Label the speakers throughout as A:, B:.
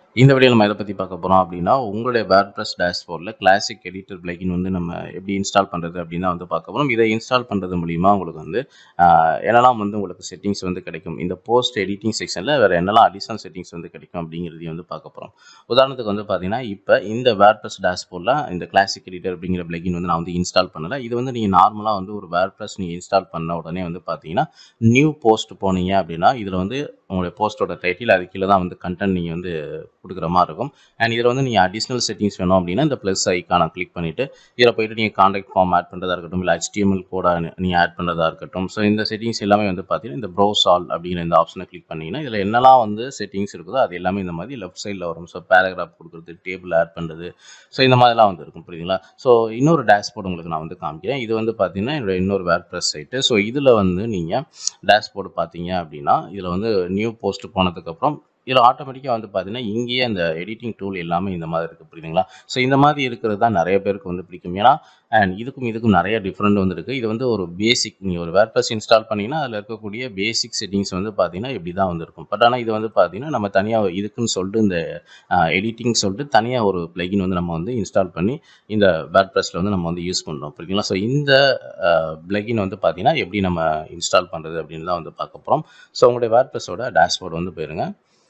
A: இந்த வீடியோல நம்ம எத பத்தி பார்க்க போறோம் அப்படின்னா, உங்களுடைய வேர்ட்பிரஸ் டேஷ்போர்ட்ல கிளாசிக் எடிட்டர் பிளகின் வந்து நம்ம எப்படி இன்ஸ்டால் பண்றது அப்படின்னு தான் வந்து பார்க்க போறோம். இத இன்ஸ்டால் பண்றது மூலியமா உங்களுக்கு வந்து அ என்னலாம் வந்து உங்களுக்கு செட்டிங்ஸ் வந்து கிடைக்கும். இந்த போஸ்ட் எடிட்டிங் செக்ஷன்ல வேற என்னலாம் அடிஷனல் செட்டிங்ஸ் வந்து கிடைக்கும் அப்படிங்கிறதையும் வந்து பார்க்க போறோம். உதாரணத்துக்கு வந்து பார்த்தீங்கன்னா, இப்ப இந்த வேர்ட்பிரஸ் டேஷ்போர்ட்ல இந்த கிளாசிக் எடிட்டர் அப்படிங்கிற பிளகின் வந்து நான் வந்து இன்ஸ்டால் பண்ணல. இது வந்து நீங்க நார்மலா வந்து ஒரு வேர்ட்பிரஸ் நீங்க இன்ஸ்டால் பண்ண உடனே வந்து பார்த்தீங்கன்னா, நியூ போஸ்ட் போனீங்க அப்படின்னா, இதுல வந்து உங்களுடைய போஸ்ட்டோட டைட்டில் அது கீழ தான் வந்து கன்டென்ட் நீங்க வந்து குடுக்குற மாரி இருக்கும். அண்ட் இதுல வந்து நீங்க அடிஷனல் செட்டிங்ஸ் வேணும் அப்படின்னா, இந்த பிளஸ் ஐகான கிளிக் பண்ணிட்டு, இதுல போயிட்டு நீங்க கான்டாக்ட் ஃபார்ம் ஆட் பண்றதா இருக்கட்டும், இல்ல HTML கோட நீங்க ஆட் பண்றதா இருக்கட்டும். ஸோ இந்த செட்டிங்ஸ் எல்லாமே வந்து பார்த்தீங்கன்னா, இந்த ப்ரௌஸ் ஆல் அப்படிங்கிற இந்த ஆப்ஷன கிளிக் பண்ணீங்கன்னா, இதுல என்னலாம் வந்து செட்டிங்ஸ் இருக்குதோ அது எல்லாமே இந்த மாரி லெஃப்ட் சைட்ல வரும். ஸோ பேராகிராஃப் குடுக்குறது, டேபிள் ஆட் பண்றது, ஸோ இந்த மாதிரிலாம் வந்து இருக்கும். புரியுதுங்களா? ஸோ இன்னொரு டேஷ்போர்ட் உங்களுக்கு நான் வந்து காமிக்கிறேன். இது வந்து பார்த்தீங்கன்னா, என்னோட இன்னொரு வேர்ட்பிரஸ் சைட்டு. ஸோ இதுல வந்து நீங்க டேஷ்போர்ட் பார்த்தீங்க அப்படின்னா, இதுல வந்து நியூ போஸ்ட் போனதுக்கப்புறம் இதுல ஆட்டோமேட்டிக்கா வந்து பார்த்தீங்கன்னா, இங்கேயே அந்த எடிட்டிங் டூல் எல்லாமே இந்த மாதிரி இருக்கு. புரியுதுங்களா? ஸோ இந்த மாதிரி இருக்கிறது தான் நெறைய பேருக்கு வந்து பிடிக்கும். ஏன்னா, அண்ட் இதுக்கும் இதுக்கும் நெறைய டிஃபரெண்ட் வந்து இருக்கு. இது வந்து ஒரு பேசிக் நீங்க ஒரு வேர்ட்பிரஸ் இன்ஸ்டால் பண்ணீங்கன்னா, அதுல இருக்கக்கூடிய பேசிக் செட்டிங்ஸ் வந்து பார்த்தீங்கன்னா, இப்படி தான் வந்து இருக்கும். பட் ஆனா இது வந்து பார்த்தீங்கன்னா, நம்ம தனியா இதுக்குன்னு சொல்லிட்டு இந்த அ எடிட்டிங் சொல்லிட்டு தனியா ஒரு பிளகின் வந்து நம்ம வந்து இன்ஸ்டால் பண்ணி, இந்த வேர்ட்பிரஸ்ல வந்து நம்ம வந்து யூஸ் பண்றோம். புரியுதுங்களா? ஸோ இந்த அ பிளகின் வந்து பார்த்தீங்கன்னா, எப்படி நம்ம இன்ஸ்டால் பண்றது அப்படின்னு தான் வந்து பார்க்க போறோம். ஸோ உங்களுடைய வேர்ட்பிரஸோட டேஷ்போர்ட் வந்து போயிருங்க.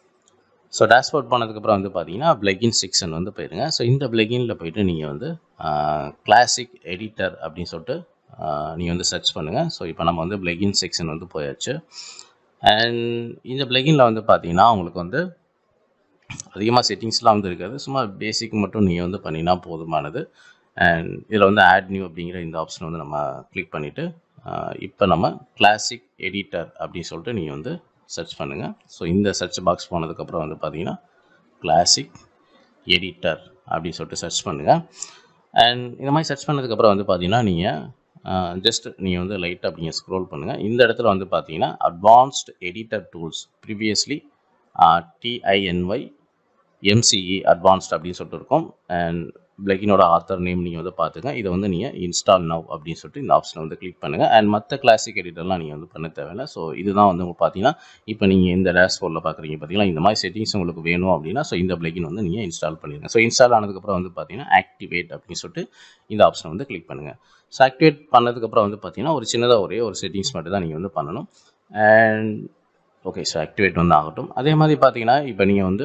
A: ஸோ டேஷ்போர்ட் போனதுக்கப்புறம் வந்து பார்த்தீங்கன்னா, பிளகின் செக்ஷன் வந்து போயிருங்க. ஸோ இந்த பிளகின்ல போயிட்டு நீங்க வந்து அ கிளாசிக் எடிட்டர் அப்படின்னு சொல்லிட்டு அ நீங்க வந்து சர்ச் பண்ணுங்க. ஸோ இப்ப நம்ம வந்து பிளகின் செக்ஷன் வந்து போயாச்சு. அண்ட் இந்த பிளகின்ல வந்து பார்த்தீங்கன்னா, உங்களுக்கு வந்து அதிகமா செட்டிங்ஸ்லாம் வந்து இருக்காது. சும்மா பேசிக் மட்டும் நீங்க வந்து பண்ணீங்கன்னா போதுமானது. அண்ட் இதுல வந்து ஆட் நியூ அப்படிங்கிற இந்த ஆப்ஷன வந்து நம்ம கிளிக் பண்ணிட்டு, அ இப்ப நம்ம கிளாசிக் எடிட்டர் அப்படின்னு சொல்லிட்டு நீங்க வந்து சர்ச் பண்ணுங்க. ஸோ இந்த சர்ச் பாக்ஸ் போனதுக்கப்புறம் வந்து பார்த்தீங்கன்னா, கிளாசிக் எடிட்டர் அப்படின்னு சொல்லிட்டு சர்ச் பண்ணுங்க. அண்ட் இந்த மாரி சர்ச் பண்ணதுக்கப்புறம் வந்து பார்த்தீங்கன்னா, நீங்க அ ஜஸ்ட் நீங்க வந்து லைட்டா அப்படிங்க ஸ்க்ரோல் பண்ணுங்க. இந்த இடத்துல வந்து பார்த்தீங்கன்னா, advanced editor tools previously uh TinyMCE advanced அப்படின்னு சொல்லிட்டு இருக்கும். அண்ட் பிளகினோட ஆத்தர் நேம் நீங்க வந்து பார்த்துங்க. இத வந்து நீங்க இன்ஸ்டால் நவ் அப்படின்னு சொல்லிட்டு இந்த ஆப்ஷன வந்து கிளிக் பண்ணுங்க. அண்ட் மத்த கிளாசிக் எடிட்டர்லாம் நீங்க வந்து பண்ண தேவையில்ல. ஸோ இதுதான் வந்து உங்களுக்கு பார்த்தீங்கன்னா, இப்ப நீங்க இந்த டேஷ்போர்ட்ல பார்க்குறீங்க பார்த்தீங்களா? இந்த மாரி செட்டிங்ஸ் உங்களுக்கு வேணும் அப்படின்னா, ஸோ இந்த பிளகின் வந்து நீங்க இன்ஸ்டால் பண்ணிருங்க. ஸோ இன்ஸ்டால் ஆனதுக்கப்புறம் வந்து பார்த்தீங்கன்னா, ஆக்டிவேட் அப்படின்னு சொல்லிட்டு இந்த ஆப்ஷன வந்து கிளிக் பண்ணுங்க. ஸோ ஆக்டிவேட் பண்ணதுக்கப்புறம் வந்து பார்த்தீங்கன்னா, ஒரு சின்னதா ஒரே ஒரு செட்டிங்ஸ் மட்டும் தான் நீங்க வந்து பண்ணணும். And okay. ஸோ ஆக்டிவேட் வந்து ஆகட்டும். அதே மாரி பார்த்தீங்கன்னா, இப்ப நீங்க வந்து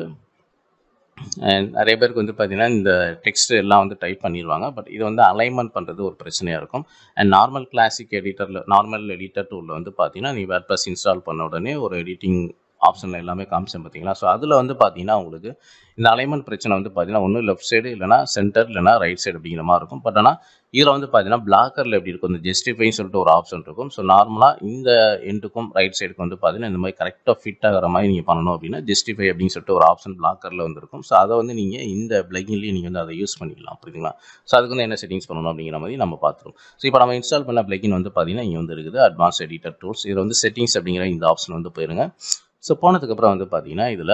A: அண்ட் நெறைய பேருக்கு வந்து பார்த்தீங்கன்னா, இந்த டெக்ஸ்ட் எல்லாம் வந்து டைப் பண்ணிருவாங்க. பட் இது வந்து அலைன்மென்ட் பண்றது ஒரு பிரச்சனையா இருக்கும். அண்ட் நார்மல் கிளாசிக் எடிட்டர்ல நார்மல் எடிட்டர் டூல்ல வந்து பார்த்தீங்கன்னா, நீங்க வேர்ட்பிரஸ் இன்ஸ்டால் பண்ண உடனே ஒரு எடிட்டிங் ஆப்ஷன்ல எல்லாமே காமிச்சேன் பார்த்தீங்களா? ஸோ அதுல வந்து பார்த்தீங்கன்னா, உங்களுக்கு இந்த அலைன்மென்ட் பிரச்சனை வந்து பார்த்தீங்கன்னா, ஒண்ணு லெஃப்ட் சைடு இல்லன்னா சென்டர் இல்லன்னா ரைட் சைடு அப்படிங்கிற மாரி இருக்கும். பட் ஆனா இதுல வந்து பார்த்தீங்கன்னா, பிளாக்கர்ல எப்படி இருக்கும்? இந்த ஜஸ்டிஃபைன்னு சொல்லிட்டு ஒரு ஆப்ஷன் இருக்கும். ஸோ நார்மலா இந்த எண்டுக்கும் ரைட் சைடுக்கும் வந்து பார்த்தீங்கன்னா, இந்த மாரி கரெக்ட்டா ஃபிட் ஆகுற மாரி நீங்க பண்ணணும் அப்படின்னா, ஜஸ்டிஃபை அப்படின்னு சொல்லிட்டு ஒரு ஆப்ஷன் பிளாக்கர்ல வந்து இருக்கும். ஸோ அத வந்து நீங்க இந்த பிளகின்லயே நீங்க வந்து அத யூஸ் பண்ணிக்கலாம். புரியுதுங்களா? ஸோ அதுக்கு வந்து என்ன செட்டிங்ஸ் பண்ணணும் அப்படிங்கிற மாரி நம்ம பார்த்துருவோம். ஸோ இப்ப நம்ம இன்ஸ்டால் பண்ண பிளகின் வந்து பார்த்தீங்கன்னா, இங்க வந்து இருக்குது. Advanced editor tools. இதுல வந்து செட்டிங்ஸ் அப்படிங்கிற இந்த ஆப்ஷன் வந்து போயிருங்க. ஸோ போனதுக்கப்புறம் வந்து பார்த்தீங்கன்னா, இதுல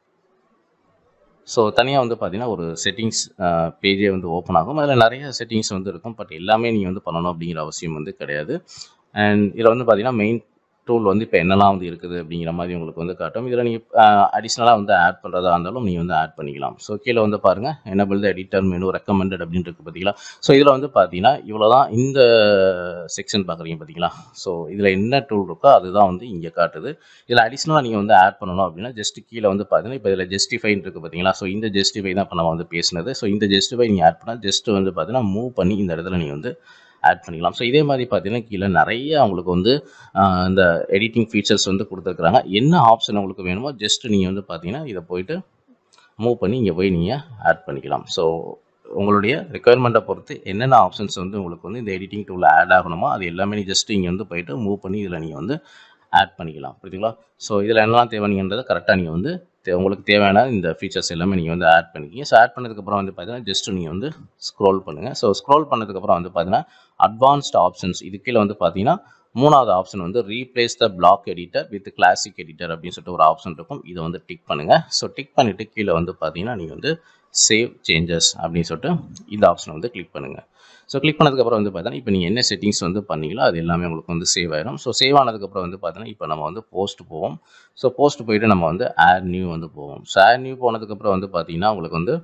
A: ஸோ தனியா வந்து பார்த்தீங்கன்னா, ஒரு செட்டிங்ஸ் அ பேஜே வந்து ஓப்பன் ஆகும். அதுல நெறைய செட்டிங்ஸ் வந்து இருக்கும். பட் எல்லாமே நீங்க வந்து பண்ணணும் அப்படிங்கிற அவசியம் வந்து கிடையாது. அண்ட் இதுல வந்து பார்த்தீங்கன்னா, மெயின் டூல் வந்து இப்ப என்னலாம் வந்து இருக்குது அப்படிங்கிற மாரி உங்களுக்கு வந்து காட்டும். இதுல நீங்க அ அடிஷனலா வந்து ஆட் பண்றதா இருந்தாலும் நீங்க வந்து ஆட் பண்ணிக்கலாம். ஸோ கீழ வந்து பாருங்க, enable the editor menu recommended அப்படின்னு இருக்கு பார்த்தீங்களா? ஸோ இதுல வந்து பார்த்தீங்கன்னா, இவ்வளோதான் இந்த செக்ஷன் பார்க்குறீங்க பார்த்தீங்களா? ஸோ இதுல என்ன டூல் இருக்கோ அதுதான் வந்து இங்க காட்டுது. இதுல அடிஷனலா நீங்க வந்து ஆட் பண்ணணும் அப்படின்னா, ஜஸ்ட் கீழ வந்து பார்த்தீங்கன்னா, இப்ப இதுல ஜஸ்டிஃபைன்னு இருக்கு பார்த்தீங்களா? ஸோ இந்த ஜஸ்டிஃபை தான் இப்ப நம்ம வந்து பேசினது. ஸோ இந்த ஜஸ்டிஃபை நீங்க ஆட் பண்ணா ஜஸ்ட் வந்து பார்த்தீங்கன்னா, மூவ் பண்ணி இந்த இடத்துல நீங்க வந்து ஆட் பண்ணிக்கலாம். ஸோ இதே மாரி பார்த்தீங்கன்னா, கீழ நெறைய உங்களுக்கு வந்து அ இந்த எடிட்டிங் ஃபீச்சர்ஸ் வந்து குடுத்துருக்காங்க. என்ன ஆப்ஷன் உங்களுக்கு வேணுமோ ஜஸ்ட் நீங்க வந்து பார்த்தீங்கன்னா, இத போயிட்டு மூவ் பண்ணி இங்க போய் நீங்க ஆட் பண்ணிக்கலாம். ஸோ உங்களுடைய ரிக்வயர்மெண்ட்ட பொறுத்து என்னென்ன ஆப்ஷன்ஸ் வந்து உங்களுக்கு வந்து இந்த எடிட்டிங் டூல்ல ஆட் ஆகணுமோ, அது எல்லாமே நீ ஜஸ்ட் இங்க வந்து போயிட்டு மூவ் பண்ணி இதுல நீங்க வந்து ஆட் பண்ணிக்கலாம். புரியுதுங்களா? ஸோ இதுல என்னலாம் தேவைன்றத கரெக்ட்டா நீங்க வந்து தே உங்களுக்கு தேவையான இந்த ஃபீச்சர்ஸ் எல்லாமே நீங்க வந்து ஆட் பண்ணிக்கங்க. ஸோ ஆட் பண்ணதுக்கப்புறம் வந்து பார்த்தீங்கன்னா, ஜஸ்ட் நீங்க வந்து ஸ்க்ரோல் பண்ணுங்க. ஸோ ஸ்க்ரோல் பண்ணதுக்கப்புறம் வந்து பார்த்தீங்கன்னா, அட்வான்ஸ்ட் ஆப்ஷன்ஸ் இது கீழ வந்து பார்த்தீங்கன்னா, 3வது ஆப்ஷன் வந்து replace the block editor with classic editor அப்படின்னு சொல்லிட்டு ஒரு ஆப்ஷன் இருக்கும். இத வந்து டிக் பண்ணுங்க. ஸோ டிக் பண்ணிட்டு கீழ வந்து பார்த்தீங்கன்னா, நீங்க வந்து சேவ் சேஞ்சஸ் அப்படின்னு சொல்லிட்டு இந்த ஆப்ஷனை வந்து கிளிக் பண்ணுங்கள் ஸோ கிளிக் பண்ணதுக்கப்புறம் வந்து பார்த்தீங்கன்னா இப்போ நீங்கள் என்ன செட்டிங்ஸ் வந்து பண்ணீங்களோ அது எல்லாமே உங்களுக்கு வந்து சேவ் ஆயிரும் ஸோ சேவ் ஆனதுக்கப்புறம் வந்து பார்த்தீங்கன்னா இப்போ நம்ம வந்து போஸ்ட் போவோம் ஸோ போஸ்ட் போயிட்டு நம்ம வந்து ஆட் நியூ வந்து போவோம் ஸோ ஆட் நியூ போனதுக்கப்புறம் வந்து பார்த்தீங்கன்னா உங்களுக்கு வந்து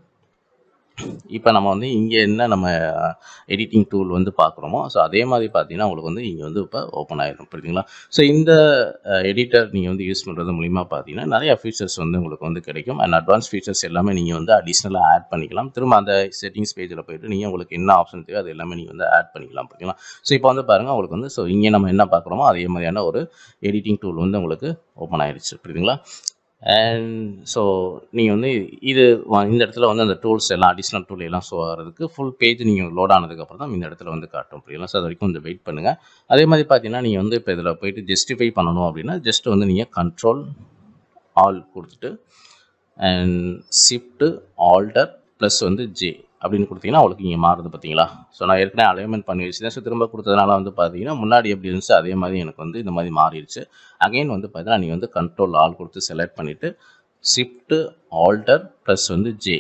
A: இப்போ நம்ம வந்து இங்கே என்ன நம்ம எடிட்டிங் டூல் வந்து பார்க்குறோமோ ஸோ அதே மாதிரி பார்த்தீங்கன்னா உங்களுக்கு வந்து இங்கே வந்து இப்போ ஓப்பன் ஆகிடும் புரியுதுங்களா ஸோ இந்த எடிட்டர் நீங்கள் வந்து யூஸ் பண்ணுறது மூலிமா பார்த்தீங்கன்னா நிறைய ஃபீச்சர்ஸ் வந்து உங்களுக்கு வந்து கிடைக்கும் அண்ட் அட்வான்ஸ் ஃபீச்சர்ஸ் எல்லாமே நீங்கள் வந்து அடிஷ்னலாக ஆட் பண்ணிக்கலாம் திரும்ப அந்த செட்டிங்ஸ் பேஜில் போயிட்டு நீங்கள் உங்களுக்கு என்ன ஆப்ஷன் தேவை அது எல்லாமே நீங்கள் வந்து ஆட் பண்ணிக்கலாம் புரியுங்களா ஸோ இப்போ வந்து பாருங்கள் உங்களுக்கு வந்து ஸோ இங்கே நம்ம என்ன பார்க்குறோமோ அதே மாதிரியான ஒரு எடிட்டிங் டூல் வந்து உங்களுக்கு ஓப்பன் ஆயிடுச்சு புரியுதுங்களா அண்ட் ஸோ நீங்கள் வந்து இது வ- இந்த இடத்துல வந்து அந்த டூல்ஸ் எல்லாம் அடிஷ்னல் டூல் எல்லாம் ஷோ ஆகிறதுக்கு ஃபுல் பேஜ் நீங்கள் லோட் ஆனதுக்கப்புறம் தான் இந்த இடத்துல வந்து காட்டும் புரியலாம் ஸோ அது வரைக்கும் கொஞ்சம் வெயிட் பண்ணுங்கள் அதே மாதிரி பார்த்தீங்கன்னா நீங்கள் வந்து இப்போ இதில் போயிட்டு ஜஸ்டிஃபை பண்ணணும் அப்படின்னா ஜஸ்ட் வந்து நீங்கள் கண்ட்ரோல் ஆல் கொடுத்துட்டு அண்ட் ஷிஃப்ட்டு ஆல்டர் ப்ளஸ் வந்து ஜே அப்படின்னு கொடுத்தீங்கன்னா அவளுக்கு இங்கே மாறுது பார்த்தீங்களா ஸோ நான் ஏற்கனவே அலைன்மெண்ட் பண்ணி வச்சுருந்தேன் ஸோ திரும்ப கொடுத்ததுனால வந்து பார்த்தீங்கன்னா முன்னாடி எப்படி இருந்துச்சு அதே மாதிரி எனக்கு வந்து இந்த மாதிரி மாறிடுச்சு அகைன் வந்து பார்த்தீங்கன்னா நீங்கள் வந்து கண்ட்ரோல் ஆல் கொடுத்து செலக்ட் பண்ணிவிட்டு ஷிஃப்ட்டு ஆல்டர் ப்ளஸ் வந்து ஜே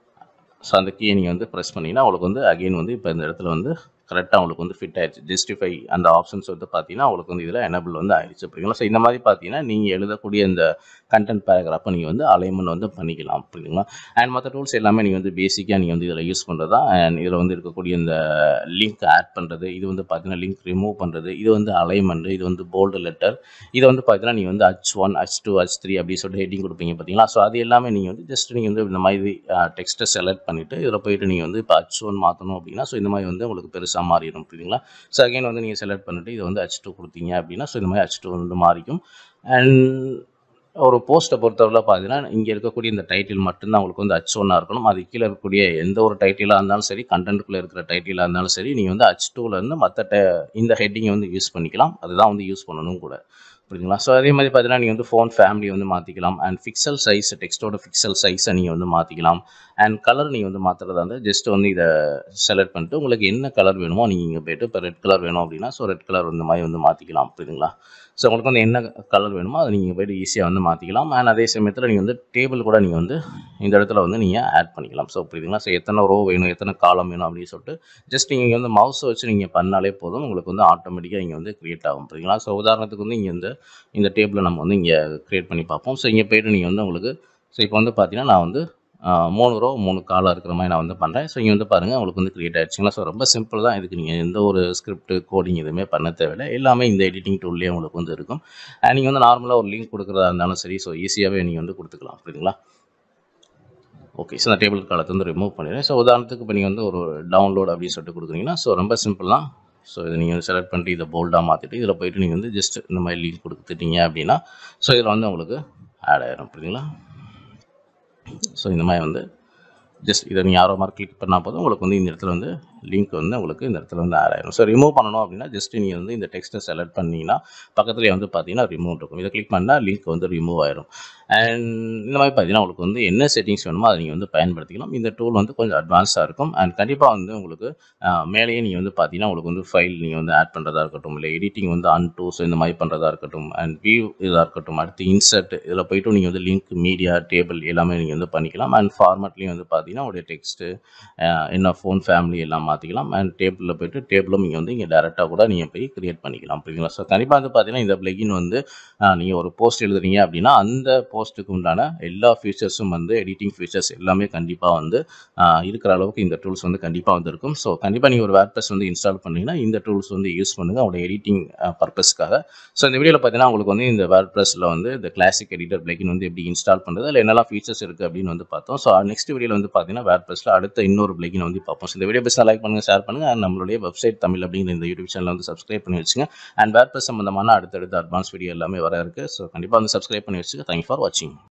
A: ஸோ அந்த கீயை நீங்கள் வந்து ப்ரெஸ் பண்ணிங்கன்னா உங்களுக்கு வந்து அகைன் வந்து இப்போ இந்த இடத்துல வந்து கரெக்டாக உங்களுக்கு வந்து ஃபிட் ஆயிடுச்சு ஜஸ்டிஃபை அந்த ஆப்ஷன்ஸ் வந்து பார்த்தீங்கன்னா உங்களுக்கு வந்து இதில் எனபிள் வந்து ஆயிடுச்சு புரியுங்களா ஸோ இந்த மாதிரி பார்த்தீங்கன்னா நீங்கள் எழுதக்கூடிய இந்த கண்டென்ட் பேராகிராஃபை நீங்கள் வந்து அலைன்மெண்ட் வந்து பண்ணிக்கலாம் புரியுங்களா அண்ட் மற்ற டூல்ஸ் எல்லாமே நீங்கள் வந்து பேசிக்காக நீங்கள் வந்து இதில் யூஸ் பண்ணுறது தான் அண்ட் இதில் வந்து இருக்கக்கூடிய இந்த லிங்க் ஆட் பண்ணுறது இது வந்து பார்த்தீங்கன்னா லிங்க் ரிமூவ் பண்ணுறது இது வந்து அலைன்மெண்ட் இது வந்து போல்டு லெட்டர் இதை வந்து பார்த்தீங்கன்னா நீங்கள் வந்து H one H two H three அப்படி சொல்லிட்டு ஹெட்டிங் கொடுப்பீங்க பார்த்தீங்களா ஸோ அது எல்லாமே நீங்கள் வந்து ஜஸ்ட் நீங்கள் வந்து இந்த மாதிரி டெக்ஸ்ட்டை செலக்ட் பண்ணிவிட்டு இதில் போயிட்டு நீங்கள் வந்து இப்போ ஹச் ஒன் மாற்றணும் அப்படின்னா ஸோ இந்த மாதிரி வந்து உங்களுக்கு பெருசாக மாறிடும் புரியுதுங்களா ஸோ அகைன் வந்து நீங்கள் செலக்ட் பண்ணிட்டு இதை வந்து ஹச் டூ கொடுத்தீங்க அப்படின்னா ஸோ இந்த மாதிரி ஹச் டூ வந்து மாறிக்கும் அண்ட் ஒரு போஸ்ட்டை பொறுத்தவரை பார்த்தீங்கன்னா இங்கே இருக்கக்கூடிய இந்த டைட்டில் மட்டும்தான் உங்களுக்கு வந்து ஹச் ஒன்னாக இருக்கணும் அது கீழே இருக்கக்கூடிய எந்த ஒரு டைட்டிலாக இருந்தாலும் சரி கண்டென்ட்டுக்குள்ளே இருக்கிற டைட்டிலாக இருந்தாலும் சரி நீங்கள் வந்து ஹச் டூலேருந்து மற்ற டை இந்த ஹெட்டிங்கை வந்து யூஸ் பண்ணிக்கலாம் அதுதான் வந்து யூஸ் பண்ணணும் கூட புரியுதுங்களா ஸோ அதே மாதிரி பார்த்தீங்கன்னா நீங்கள் வந்து ஃபோன் ஃபேமிலி வந்து மாற்றிக்கலாம் அண்ட் ஃபிக்சல் சைஸ் டெக்ஸ்ட்டோட ஃபிக்சல் சைஸை நீங்கள் வந்து மாற்றிக்கலாம் அண்ட் கலர் நீங்கள் வந்து மாற்றுறதா இருந்தால் ஜஸ்ட் வந்து இதை செலக்ட் பண்ணிட்டு உங்களுக்கு என்ன கலர் வேணுமோ நீங்கள் இங்கே போயிட்டு இப்போ ரெட் கலர் வேணும் அப்படின்னா ஸோ ரெட் கலர் இந்த மாதிரி வந்து மாற்றிக்கலாம் புரியுதுங்களா ஸோ உங்களுக்கு வந்து என்ன கலர் வேணுமோ அதை நீங்கள் போயிட்டு ஈஸியாக வந்து மாற்றிக்கலாம் அண்ட் அதே சமயத்தில் நீங்கள் வந்து டேபிள் கூட நீங்கள் வந்து இந்த இடத்துல வந்து நீங்கள் ஆட் பண்ணிக்கலாம் ஸோ புரியுதுங்களா ஸோ எத்தனை ரோ வேணும் எத்தனை காலம் வேணும் அப்படின்னு சொல்லிட்டு ஜஸ்ட் நீங்கள் வந்து மவுஸை வச்சு நீங்கள் பண்ணாலே போதும் உங்களுக்கு வந்து ஆட்டோமேட்டிக்காக இங்கே வந்து க்ரியேட் ஆகும் புரியுதுங்களா ஸோ உதாரணத்துக்கு வந்து இங்கே வந்து இந்த டேபிளை நம்ம வந்து இங்கே க்ரியேட் பண்ணி பார்ப்போம் ஸோ இங்கே போயிட்டு நீங்கள் வந்து உங்களுக்கு ஸோ இப்போ வந்து பார்த்தீங்கன்னா நான் வந்து ஆஹ், மூணு ரோ மூணு காலாக இருக்கிற மாதிரி நான் வந்து பண்ணுறேன் ஸோ இங்கே வந்து பாருங்கள் உங்களுக்கு வந்து க்ரியேட் ஆயிடுச்சுங்களா ஸோ ரொம்ப சிம்பிள் தான் இதுக்கு நீங்கள் எந்த ஒரு ஸ்கிரிப்ட் கோடிங் எதுவுமே பண்ண தேவையில்லை எல்லாமே இந்த எடிட்டிங் டூல்லேயே உங்களுக்கு வந்து இருக்கும் அண்ட் நீங்கள் வந்து நார்மலாக ஒரு லிங்க் கொடுக்குறதா இருந்தாலும் சரி ஸோ ஈஸியாகவே நீங்கள் வந்து கொடுத்துக்கலாம் புரியுதுங்களா ஓகே ஸோ அந்த டேபிள் காலத்தை வந்து ரிமூவ் பண்ணிடுறேன் ஸோ உதாரணத்துக்கு இப்போ நீங்கள் வந்து ஒரு டவுன்லோட் அப்படின்னு சொல்லிட்டு கொடுக்குறீங்கன்னா ஸோ ரொம்ப சிம்பிள் தான் ஸோ இதை நீங்கள் செலக்ட் பண்ணிட்டு இதை போல்டாக மாற்றிட்டு இதில் போயிட்டு நீங்கள் வந்து ஜஸ்ட் இந்த மாதிரி லிங்க் கொடுத்துட்டீங்க அப்படின்னா ஸோ இதில் வந்து உங்களுக்கு ஆட் ஆயிரும் புரியுதுங்களா ஸோ இந்த மாதிரி வந்து ஜஸ்ட் இதை நீங்கள் யாரோ மாதிரி கிளிக் பண்ணால் போதும் உங்களுக்கு வந்து இந்த இடத்துல வந்து லிங்க் வந்து உங்களுக்கு இந்த இடத்துல வந்து ஆட் ஆயிரும் ஸோ ரிமூவ் பண்ணணும் அப்படின்னா ஜஸ்ட் நீங்கள் வந்து இந்த டெக்ஸ்ட்டை செலக்ட் பண்ணீங்கன்னா பக்கத்துலேயே வந்து பார்த்தீங்கன்னா ரிமூவ் இருக்கும் இதை கிளிக் பண்ணால் லிங்க் வந்து ரிமூவ் ஆயிரும் அண்ட் இந்த மாதிரி பார்த்தீங்கன்னா உங்களுக்கு வந்து என்ன செட்டிங்ஸ் வேணுமோ அதை நீங்கள் வந்து பயன்படுத்திக்கலாம் இந்த டூல் வந்து கொஞ்சம் அட்வான்ஸாக இருக்கும் அண்ட் கண்டிப்பாக வந்து உங்களுக்கு ஆஹ், மேலேயே நீங்கள் வந்து பார்த்தீங்கன்னா உங்களுக்கு வந்து ஃபைல் நீங்கள் வந்து ஆட் பண்ணுறதா இருக்கட்டும் இல்லை எடிட்டிங் வந்து அன் டூ ஸோ இந்த மாதிரி பண்ணுறதா இருக்கட்டும் அண்ட் வியூ இதாக இருக்கட்டும் அடுத்து இன்சர்ட் இதில் போயிட்டு நீங்கள் வந்து லிங்க் மீடியா டேபிள் எல்லாமே நீங்கள் வந்து பண்ணிக்கலாம் அண்ட் ஃபார்மேட்லேயும் வந்து பார்த்தீங்கன்னா உடைய டெக்ஸ்ட்டு என்ன ஃபோன் ஃபேமிலி எல்லாம் மாற்றிக்கலாம் அண்ட் டேபிளில் போயிட்டு டேபிளும் நீங்கள் வந்து இங்கே டேரெக்டாக கூட நீங்கள் போய் கிரியேட் பண்ணிக்கலாம் புரியுங்களா ஸோ கண்டிப்பாக வந்து பார்த்தீங்கன்னா இந்த பிளகின் வந்து நீங்கள் ஒரு போஸ்ட் எழுதுறீங்க அப்படின்னா அந்த போஸ்ட்டுக்கு உண்டான எல்லா ஃபீச்சர்ஸும் வந்து எடிட்டிங் ஃபீச்சர்ஸ் எல்லாமே கண்டிப்பாக வந்து ஆஹ், இருக்கிற அளவுக்கு இந்த டூல்ஸ் வந்து கண்டிப்பாக வந்து இருக்கும் ஸோ கண்டிப்பாக நீங்கள் ஒரு வேர்ட்ப்ரெஸ் வந்து இன்ஸ்டால் பண்ணீங்கன்னா இந்த டூல்ஸ் வந்து யூஸ் பண்ணுங்கள் உங்களோட எடிட்டிங் பர்பஸ்க்காக ஸோ இந்த வீடியோவில் பார்த்தீங்கன்னா உங்களுக்கு வந்து இந்த வேர்ட்ப்ரெஸ்ஸில் வந்து இந்த கிளாசிக் எடிட்டர் பிளகின் வந்து எப்படி இன்ஸ்டால் பண்ணுறது அதில் என்னெல்லாம் ஃபீச்சர்ஸ் இருக்குது அப்படின்னு வந்து பார்த்தோம் ஸோ நெக்ஸ்ட் வீடியோவில் வந்து பார்த்தீங்கன்னா வேர்ட்ப்ரெஸ்ஸில் அடுத்த இன்னொரு பிளகின் வந்து பார்ப்போம் ஸோ இந்த வீடியோ பெஸ்ட்டாக லைக் பண்ணுங்கள் ஷேர் பண்ணுங்கள் அண்ட் நம்மளுடைய வெப்சைட் தமிழ் அப்படிங்கிற இந்த யூடியூப் சேனல் வந்து சப்ஸ்கிரைப் பண்ணி வச்சுங்க அண்ட் வேர்ட்ப்ரெஸ் சம்மந்தமான அடுத்தடுத்த அட்வான்ஸ் வீடியோ எல்லாமே வர இருக்குது ஸோ கண்டிப்பாக வந்து சப்ஸ்கிரைப் பண்ணி வச்சுங்க தேங்க்யூ ஃபார் வாட்சிங்